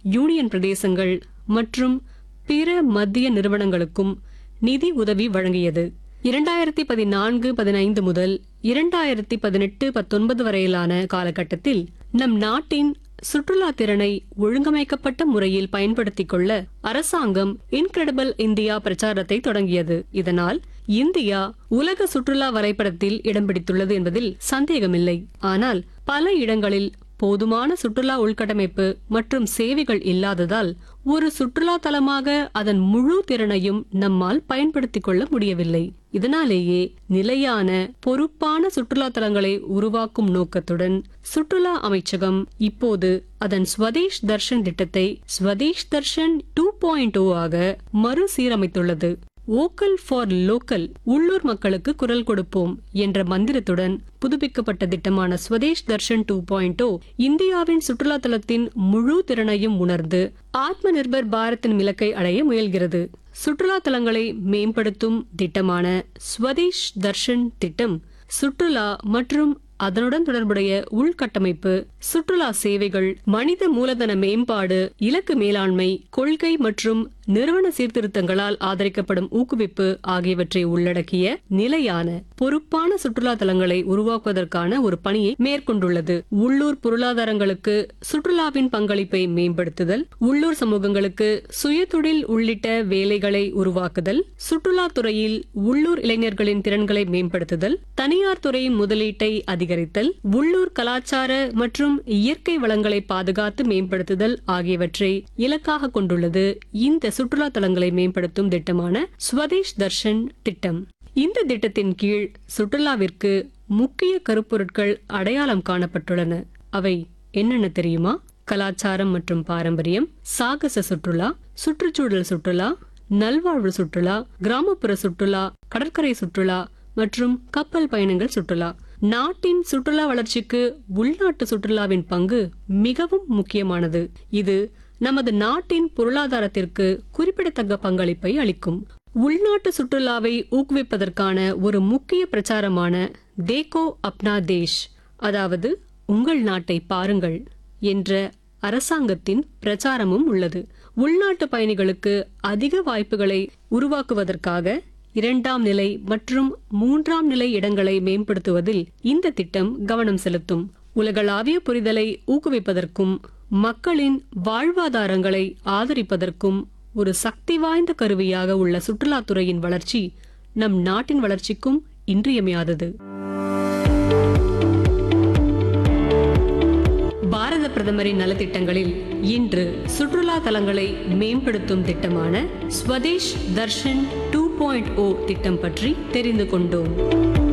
union பிரதேசங்கள் மற்றும் பிற மத்திய நிறுவனங்களுக்கும் நிதி உதவி வழங்கியது இரண்டாயிரத்தி பதினான்கு பதினைந்து முதல் இரண்டாயிரத்தி பதினெட்டு பத்தொன்பது வரையிலான காலகட்டத்தில் நம் நாட்டின் சுற்றுலா திறனை ஒழுங்கமைக்கப்பட்ட முறையில் பயன்படுத்திக் கொள்ள அரசாங்கம் இன்கிரெடிபிள் இந்தியா பிரச்சாரத்தை தொடங்கியது இதனால் இந்தியா உலக சுற்றுலா வரைபடத்தில் இடம் பிடித்துள்ளது என்பதில் சந்தேகமில்லை ஆனால் பல இடங்களில் போதுமான சுற்றுலா உள்கட்டமைப்பு மற்றும் சேவைகள் இல்லாததால் ஒரு சுற்றுலா தலமாக அதன் முழு திறனையும் நம்மால் பயன்படுத்திக் கொள்ள முடியவில்லை இதனாலேயே நிலையான பொறுப்பான சுற்றுலா தலங்களை உருவாக்கும் நோக்கத்துடன் சுற்றுலா அமைச்சகம் இப்போது அதன் ஸ்வதேஷ் தர்ஷன் திட்டத்தை ஸ்வதேஷ் தர்ஷன் டூ பாயிண்ட் ஆக மறுசீரமைத்துள்ளது ஓக்கல் ஃபார் லோக்கல் உள்ளூர் மக்களுக்கு குரல் கொடுப்போம் என்ற மந்திரத்துடன் புதுப்பிக்கப்பட்ட திட்டமான ஸ்வதேஷ் தர்ஷன் டூ பாயிண்ட் இந்தியாவின் சுற்றுலா தலத்தின் முழு திறனையும் உணர்ந்து ஆத்ம நிர்பர் பாரத்தின் இலக்கை அடைய முயல்கிறது சுற்றுலா தலங்களை மேம்படுத்தும் திட்டமான ஸ்வதேஷ் தர்ஷன் திட்டம் சுற்றுலா மற்றும் அதனுடன் தொடர்புடைய உள்கட்டமைப்பு சுற்றுலா சேவைகள் மனித மூலதன மேம்பாடு இலக்கு மேலாண்மை கொள்கை மற்றும் நிறுவன சீர்திருத்தங்களால் ஆதரிக்கப்படும் ஊக்குவிப்பு ஆகியவற்றை உள்ளடக்கிய நிலையான பொறுப்பான சுற்றுலா தலங்களை உருவாக்குவதற்கான ஒரு பணியை மேற்கொண்டுள்ளது உள்ளூர் பொருளாதாரங்களுக்கு சுற்றுலாவின் பங்களிப்பை மேம்படுத்துதல் உள்ளூர் சமூகங்களுக்கு சுயதொழில் உள்ளிட்ட வேலைகளை உருவாக்குதல் சுற்றுலா துறையில் உள்ளூர் இளைஞர்களின் திறன்களை மேம்படுத்துதல் தனியார் துறையின் முதலீட்டை அதிகரித்தல் உள்ளூர் கலாச்சார மற்றும் இயற்கை வளங்களை பாதுகாத்து மேம்படுத்துதல் ஆகியவற்றை இலக்காக கொண்டுள்ளது இந்த சுற்றுலா தலங்களை மேம்படுத்தும் திட்டமான ஸ்வதேஷ் தர்ஷன் திட்டம் இந்த திட்டத்தின் கீழ் சுற்றுலாவிற்கு முக்கிய கருப்பொருட்கள் அடையாளம் காணப்பட்டுள்ளன அவை என்னென்ன தெரியுமா கலாச்சாரம் மற்றும் பாரம்பரியம் சாகச சுற்றுலா சுற்றுச்சூழல் சுற்றுலா நல்வாழ்வு சுற்றுலா கிராமப்புற சுற்றுலா கடற்கரை சுற்றுலா மற்றும் கப்பல் பயணங்கள் சுற்றுலா நாட்டின் சுற்றுலா வளர்ச்சிக்கு உள்நாட்டு சுற்றுலாவின் பங்கு மிகவும் முக்கியமானது இது நமது நாட்டின் பொருளாதாரத்திற்கு குறிப்பிடத்தக்க பங்களிப்பை அளிக்கும் உள்நாட்டு சுற்றுலாவை ஊக்குவிப்பதற்கான ஒரு முக்கிய பிரச்சாரமான தேகோ அப்னா தேஷ் அதாவது உங்கள் நாட்டை பாருங்கள் என்ற அரசாங்கத்தின் பிரச்சாரமும் உள்ளது உள்நாட்டு பயணிகளுக்கு அதிக வாய்ப்புகளை உருவாக்குவதற்காக இரண்டாம் நிலை மற்றும் மூன்றாம் நிலை இடங்களை மேம்படுத்துவதில் இந்த திட்டம் கவனம் செலுத்தும் உலகளாவிய புரிதலை ஊக்குவிப்பதற்கும் மக்களின் வாழ்வாதாரங்களை ஆதரிப்பதற்கும் ஒரு சக்தி வாய்ந்த கருவியாக உள்ள சுற்றுலாத்துறையின் வளர்ச்சி நம் நாட்டின் வளர்ச்சிக்கும் இன்றியமையாதது பாரத பிரதமரின் நலத்திட்டங்களில் இன்று சுற்றுலா தலங்களை மேம்படுத்தும் திட்டமான Swadesh Darshan two point O திட்டம் பற்றி தெரிந்து கொண்டோம்